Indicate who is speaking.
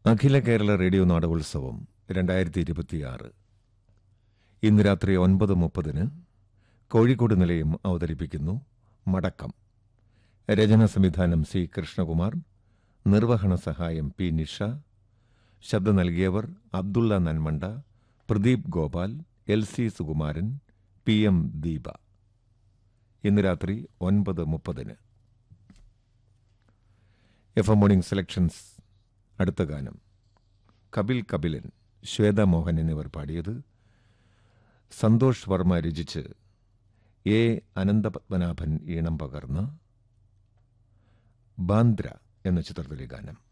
Speaker 1: അഖില Kerala radio നാടകോത്സവം രണ്ടായിരത്തി ഇരുപത്തിയാറ് ഇന്ന് രാത്രി ഒൻപത് മുപ്പതിന് കോഴിക്കോട് നിലയം അവതരിപ്പിക്കുന്നു മടക്കം രചന സംവിധാനം സി കൃഷ്ണകുമാർ നിർവഹണ സഹായം പി നിഷ ശബ്ദം നൽകിയവർ Abdulla Nanmanda Pradeep Gopal L C Sukumaran P M Deepa ഇന്ന് രാത്രി ഒൻപത് മുപ്പതിന് എഫ് എം മോർണിംഗ് സെലക്ഷൻസ് അടുത്ത ഗാനം കപിൽ കപിലൻ ശ്വേത മോഹൻ എന്നിവർ പാടിയത് സന്തോഷ് വർമ്മ രചിച്ച് എ അനന്തപത്മനാഭൻ ഈണം പകർന്ന് ബാന്ദ്ര എന്ന ചിത്രത്തിലെ ഗാനം